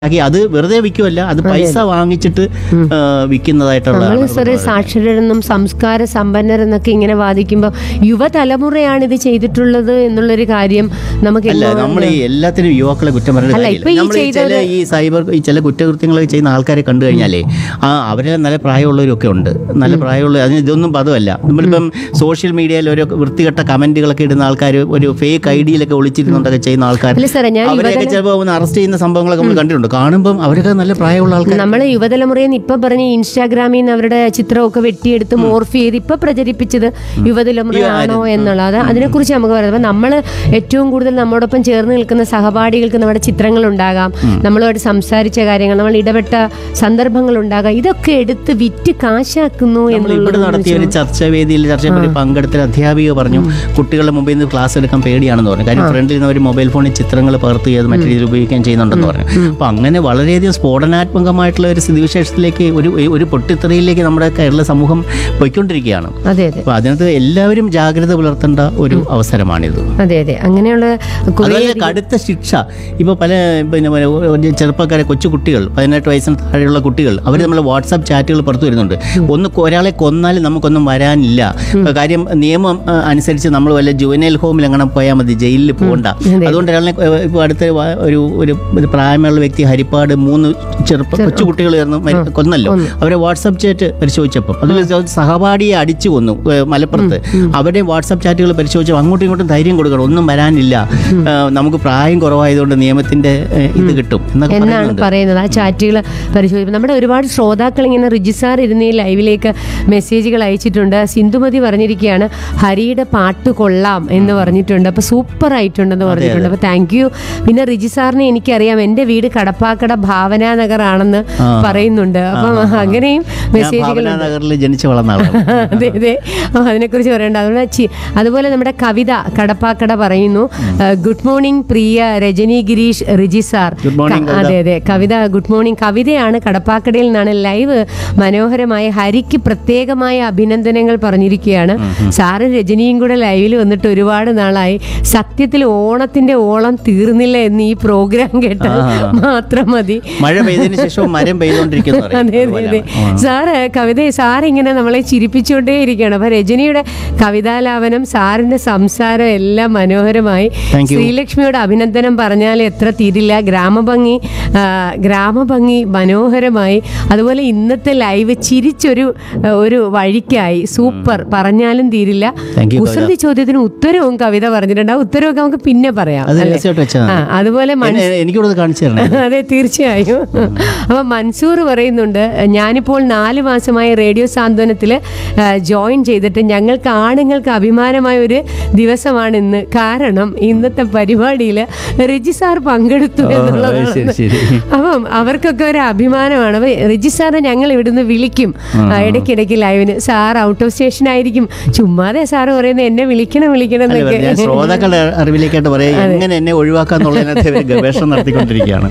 ആക്കി അത് വെറുതെ വിൽക്കുമല്ല അത് പൈസ വാങ്ങിച്ചിട്ട് ആ, വിൽക്കുന്നതായിട്ടുള്ള നമ്മൾ സാറേ സാക്ഷരരെന്നും സംസ്കാര സമ്പന്നരെന്നൊക്കെ ഇങ്ങനെ വാദിക്കുമ്പോൾ യുവതലമുറയാണ് ഇത് ചെയ്തിട്ടുള്ളത് എന്നുള്ളൊരു കാര്യം നമുക്ക് അല്ല എന്നും നമ്മൾ ഈ എല്ലാത്തിനും യുവാക്കളെ കുറ്റം പറയുന്നത് അല്ല, കാര്യമില്ല ഇപ്പൊ ഈ നമ്മൾ ഈ ചില ചെയ്തത് ഈ സൈബർ ഈ ചില കുറ്റകൃത്യങ്ങളൊക്കെ ചെയ്യുന്ന ആൾക്കാരെ കണ്ടു കഴിഞ്ഞാലേ ആ അവരെ നല്ല പ്രായമുള്ളവരൊക്കെ ഉണ്ട് നല്ല പ്രായമുള്ള അതിന് ഇതൊന്നും പദമല്ല നമ്മളിപ്പം സോഷ്യൽ മീഡിയയിൽ ഒരു വൃത്തികെട്ട കമന്റുകളൊക്കെ ഇടുന്ന ആൾക്കാർ ഒരു ഫേക്ക് ഐ ഡിയിലൊക്കെ ഒളിച്ചിരുന്നുകൊണ്ടൊക്കെ ചെയ്യുന്ന ആൾക്കാർ അല്ല സാറേ ഞാൻ അവരെയൊക്കെ ചിലപ്പോൾ ഒന്ന് അറസ്റ്റ് ചെയ്യുന്ന സംഭവങ്ങളൊക്കെ നമ്മൾ കണ്ടിട്ടുണ്ട് കാണുമ്പം അവരൊക്കെ നല്ല പ്രായമുള്ള ആൾക്കാർ നമ്മൾ യുവതലമുറയിൽ നിന്ന് ഇപ്പൊ പറഞ്ഞ ഇൻസ്റ്റാഗ്രാമിൽ നിന്ന് അവരുടെ ചിത്രമൊക്കെ വെട്ടിയെടുത്ത് മോർഫ് ചെയ്ത് ഇപ്പൊ പ്രചരിപ്പിച്ചത് യുവതലമുറയാണോ എന്നുള്ളത് അതിനെക്കുറിച്ച് നമുക്ക് പറയാം അപ്പൊ നമ്മൾ ഏറ്റവും കൂടുതൽ നമ്മോടൊപ്പം ചേർന്ന് നിൽക്കുന്ന സഹപാഠികൾക്ക് നമ്മുടെ ചിത്രങ്ങൾ ഉണ്ടാകാം നമ്മളുമായിട്ട് സംസാരിച്ച കാര്യങ്ങൾ നമ്മൾ ഇടപെട്ട സന്ദർഭങ്ങൾ ഉണ്ടാകാം ഇതൊക്കെ എടുത്ത് വിറ്റ് കാശാക്കുന്നു നമ്മൾ ഇവിടെ നടത്തിയ ഒരു ചർച്ചാ വേദിയിൽ ചർച്ചയിൽ പങ്കെടുത്ത ഒരു അധ്യാപിക പറഞ്ഞു കുട്ടികളുടെ മുമ്പിൽ നിന്ന് ക്ലാസ് എടുക്കാൻ പേടിയാണെന്ന് പറഞ്ഞു കാര്യം ഫ്രണ്ടിൽ നിന്ന് ഒരു മൊബൈൽ ഫോണിൽ ചിത്രങ്ങൾ പകർത്തി ചെയ്ത് മറ്റു രീതിയിൽ ഉപയോഗിക്കാൻ ചെയ്യുന്നുണ്ടെന്ന് പറഞ്ഞു അപ്പോൾ അങ്ങനെ വളരെയധികം സ്ഫോടനാത്മകമായിട്ടുള്ള ഒരു സ്ഥിതിവിശേഷത്തിലേക്ക് ഒരു ഒരു പൊട്ടിത്തെറിയിലേക്ക് നമ്മുടെ കേരള സമൂഹം പോയിക്കൊണ്ടിരിക്കുകയാണ് അതെ അതെ അപ്പോൾ അതിനകത്ത് എല്ലാവരും ജാഗ്രത പുലർത്തേണ്ട ഒരു അവസരമാണിത് അതെ അതെ അങ്ങനെയുള്ള കുറേ അതുപോലെ കടുത്ത ശിക്ഷ ഇപ്പോൾ പല പിന്നെ പിന്നെ ഒരു ചെറുപ്പക്കാരെ കൊച്ചു കുട്ടികൾ പതിനെട്ട് വയസ്സിന് താഴെയുള്ള കുട്ടികൾ അവർ നമ്മൾ വാട്സാപ്പ് ചാറ്റുകൾ പുറത്തു വരുന്നുണ്ട് ഒന്ന് കൊ- ഒരാളെ കൊന്നാൽ നമുക്കൊന്നും വരാനില്ല കാര്യം നിയമം ആ, അനുസരിച്ച് നമ്മൾ വല്ല ജുവനൈൽ ഹോമിൽ അങ്ങനെ പോയാൽ മതി ജയിലിൽ പോകണ്ട അതുകൊണ്ട് ഒരാളെ ഇപ്പോൾ അടുത്ത വ- ഒരു ഒരു ഒരു പ്രായമുള്ള വ്യക്തി ഹരിപ്പാട് മൂന്ന് ചെറുപ്പ കൊച്ചു കുട്ടികൾ ചേർന്ന് മരി- കൊന്നല്ലോ അവരെ വാട്സാപ്പ് ചാറ്റ് പരിശോധിച്ചപ്പോൾ അതിൽ സഹപാഠിയെ അടിച്ചു കൊന്നു ഏ, മലപ്പുറത്ത് അവരുടെ വാട്സാപ്പ് ചാറ്റുകൾ പരിശോധിച്ചു അങ്ങോട്ടും ഇങ്ങോട്ടും ധൈര്യം കൊടുക്കണം ഒന്നും വരാനില്ല ആ, നമുക്ക് പ്രായം കുറവായതുകൊണ്ട് നിയമത്തിന്റെ ഏ, ഇത് കിട്ടും എന്നൊക്കെ എന്നാണ് പറയുന്നുണ്ട് പറയുന്നത് ആ ചാറ്റുകൾ പരിശോധിക്കും നമ്മുടെ ഒരുപാട് ശ്രോതാക്കൾ ഇങ്ങനെ റിജിസാർ ഇരുന്ന് ഈ ലൈവിലേക്ക് മെസ്സേജുകൾ അയച്ചിട്ടുണ്ട് സിന്ധുമതി പറഞ്ഞിരിക്കുകയാണ് ഹരിയുടെ പാട്ട് കൊള്ളാം എന്ന് പറഞ്ഞിട്ടുണ്ട് അപ്പൊ സൂപ്പർ ആയിട്ടുണ്ടെന്ന് പറഞ്ഞിട്ടുണ്ട് അപ്പൊ താങ്ക് യു പിന്നെ റിജിസാറിനെ എനിക്കറിയാം എൻ്റെ വീട് കടപ്പാക്കട ഭാവന നഗർ ആണെന്ന് പറയുന്നുണ്ട് അപ്പം അങ്ങനെയും ഞാൻ മെസ്സേജുകൾ ഭാവന നഗറിൽ ജനിച്ചു വളർന്ന ആളാണ് അതെ അതെ അപ്പൊ അതിനെക്കുറിച്ച് പറയണ്ട അതുപോലെ ചി- അതുപോലെ നമ്മുടെ കവിത കടപ്പാക്കട പറയുന്നു good morning Priya Rajani Girish Riji sir Good morning, ക- അതെ അതെ കവിത ഗുഡ് മോർണിംഗ് കവിതയാണ് കടപ്പാക്കടയിൽ നിന്നാണ് ലൈവ് മനോഹരമായ ഹരിക്ക് പ്രത്യേകമായ അഭിനന്ദനങ്ങൾ പറഞ്ഞിരിക്കുകയാണ് സാറും രജനിയും കൂടെ ലൈവിൽ വന്നിട്ട് ഒരുപാട് നാളായി സത്യത്തിൽ ഓണത്തിന്റെ ഓളം തീർന്നില്ല എന്ന് ഈ പ്രോഗ്രാം കേട്ടാൽ മാത്രം മതി മഴ പെയ്തതിന് ശേഷം മരം പെയ്തുകൊണ്ടിരിക്കുന്നു പറയും. അതെ അതെ അതെ സാറ് കവിത സാർ ഇങ്ങനെ നമ്മളെ ചിരിപ്പിച്ചുകൊണ്ടേ ഇരിക്കുകയാണ് അപ്പൊ രജനിയുടെ കവിതാലാപനം സാറിന്റെ സംസാരം എല്ലാം മനോഹരമായി Thank you. ശ്രീലക്ഷ്മിയുടെ അഭിനന്ദനം പറഞ്ഞാൽ എത്ര തീരില്ല ഗ്രാമഭംഗി ആ, ഗ്രാമഭംഗി മനോഹരമായി അതുപോലെ ഇന്നത്തെ ലൈവ് ചിരിച്ചൊരു ആ, ഒരു വഴിക്കായി സൂപ്പർ പറഞ്ഞാലും തീരില്ല Thank you, കുസൃതി ചോദ്യത്തിന് ഉത്തരവും കവിത പറഞ്ഞിട്ടുണ്ട് ആ ഉത്തരവൊക്കെ നമുക്ക് പിന്നെ പറയാം അത് അല്ലേ? രഹസ്യമായിട്ട് വെച്ചാൽ ആ, അതുപോലെ മൻ- എന്നെ- എനിക്കൂടെ കാണിച്ചു തരണേ അതെ തീർച്ചയായും അപ്പൊ മൻസൂർ പറയുന്നുണ്ട് ഞാനിപ്പോൾ നാല് മാസമായി റേഡിയോ സാന്ത്വനത്തിൽ ജോയിൻ ചെയ്തിട്ട് ഞങ്ങൾക്ക് ആണുങ്ങൾക്ക് അഭിമാനമായ ഒരു ദിവസമാണ് ഇന്ന് കാരണം ഇന്നത്തെ പരിപാടിയിൽ റിജി സാർ പങ്കെടുത്തു ശരി എന്നുള്ളതാണ് ശരി അപ്പം അവർക്കൊക്കെ ഒരു അഭിമാനമാണ് അപ്പൊ റിജി സാറെ ഞങ്ങൾ ഇവിടുന്ന് വിളിക്കും ആ, ഇടയ്ക്കിടയ്ക്ക് ലൈവിന് സാർ ഔട്ട് ഓഫ് സ്റ്റേഷൻ ആയിരിക്കും ചുമ്മാതെ സാറ് പറയുന്നത് എന്നെ വിളിക്കണം വിളിക്കണം അല്ല, എന്നൊക്കെ ഞാൻ ശ്രോതാക്കളുടെ അറിവിലേക്കായിട്ട് പറയാം എങ്ങനെ എന്നെ ഒഴിവാക്കാന്നുള്ളതിനകത്ത് ഇവര് ഗവേഷണം നടത്തിക്കൊണ്ടിരിക്കുകയാണ്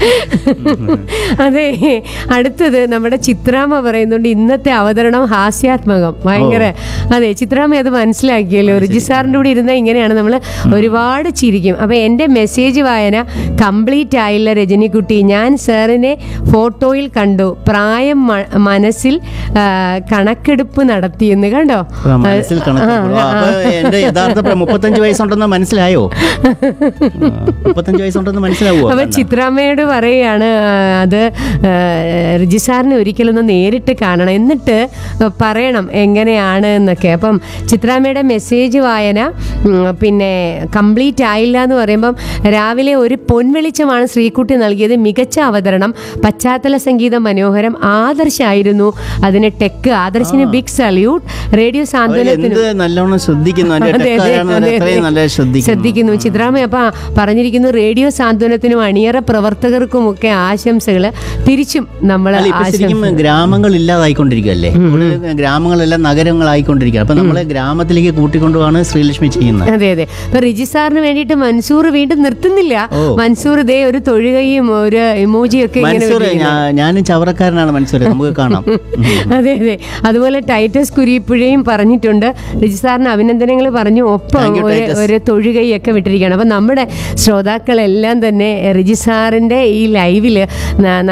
അതെ അടുത്തത് നമ്മുടെ ചിത്രാമ്മ പറയുന്നുണ്ട് ഇന്നത്തെ അവതരണം ഹാസ്യാത്മകം ഭയങ്കര അതെ ചിത്രാമ്മ അത് മനസ്സിലാക്കിയല്ലോ റിജി സാറിൻ്റെ കൂടെ ഇരുന്നാൽ ഇങ്ങനെയാണ് നമ്മൾ ഒരുപാട് ചിരിക്കും അപ്പൊ എൻ്റെ മെസ്സേജ് വായന കംപ്ലീറ്റ് ആയില്ല രജനിക്കുട്ടി ഞാൻ സാറിനെ ഫോട്ടോയിൽ കണ്ടു പ്രായം മ- മനസ്സിൽ ആ, കണക്കെടുപ്പ് നടത്തിയെന്ന് കണ്ടോ ആ, മനസ്സിൽ കണക്ക് അപ്പൊ എന്റെ യഥാർത്ഥ പ്ര- മുപ്പത്തഞ്ച് വയസ്സുണ്ടെന്ന് മനസ്സിലായോ ആ, മുപ്പത്തഞ്ച് വയസ്സുണ്ടെന്ന് മനസ്സിലാവോ അപ്പൊ ചിത്രാമ്മയോട് പറയുകയാണ് ആ, അത് ആ, റിജി സാറിനെ ഒരിക്കലൊന്ന് നേരിട്ട് കാണണം എന്നിട്ട് പറയണം എങ്ങനെയാണ് എന്നൊക്കെ അപ്പം ചിത്രാമ്മയുടെ മെസ്സേജ് വായന ഉം, പിന്നെ കംപ്ലീറ്റ് ആയില്ല എന്ന് പറയുമ്പം രാവിലെ ഒരു പൊൻവെളിച്ചമാണ് ശ്രീകുട്ടി നൽകിയത് മികച്ച അവതരണം പശ്ചാത്തല സംഗീതം മനോഹരം ആദർശായിരുന്നു അതിന് ടെക്ക് ആദർശിന് ബിഗ് സല്യൂട്ട് റേഡിയോ അവര് സാന്ത്വനത്തിന് എന്ത് നല്ലോണം ശ്രദ്ധിക്കുന്നു എന്റെ അതെ, അതെ, ടെക്കാരാണ് അതെ, അത്രയും അതെ. നല്ല ശ്രദ്ധിക്കുന്നു ശ്രദ്ധിക്കുന്നു ചിത്രാമ്മ അപ്പൊ പറഞ്ഞിരിക്കുന്നു റേഡിയോ സാന്ത്വനത്തിനും അണിയറ പ്രവർത്തകർക്കും ഒക്കെ ആശംസകൾ തിരിച്ചും നമ്മൾ അല്ല ഇപ്പൊ ശരിക്കും ഗ്രാമങ്ങൾ ഇല്ലാതായിക്കൊണ്ടിരിക്കുകയല്ലേ നമ്മള് ഗ്രാമങ്ങളെല്ലാം നഗരങ്ങളായിക്കൊണ്ടിരിക്കുക അപ്പൊ നമ്മളെ ഗ്രാമത്തിലേക്ക് കൂട്ടിക്കൊണ്ടുപോവാണ് ശ്രീലക്ഷ്മി ചെയ്യുന്നത് അതെ അതെ ഇപ്പൊ റിജി സാറിന് വേണ്ടിയിട്ട് മൻസൂർ വീണ്ടും നിർത്തുന്നില്ല ഓ. മൻസൂർ ദേ ഒരു തൊഴുകയും ഒരു ഇമോജിയും ഒക്കെ ഇങ്ങനെ മൻസൂർ വിട്ടിരിക്കുന്നു. ഞാ- ഞാനും ചവറക്കാരനാണ് മൻസൂർ നമുക്ക് കാണാം അതെ അതെ അതുപോലെ ടൈറ്റസ് കുരിപ്പുഴയും പറഞ്ഞിട്ടുണ്ട് റിജി സാറിന് അഭിനന്ദനങ്ങൾ പറഞ്ഞു ഒപ്പം Thank you, ഒരു ടൈറ്റസ്. ഒരു തൊഴുകയൊക്കെ വിട്ടിരിക്കുകയാണ് അപ്പൊ നമ്മുടെ ശ്രോതാക്കളെല്ലാം തന്നെ റിജി സാറിന്റെ ഈ ലൈവിൽ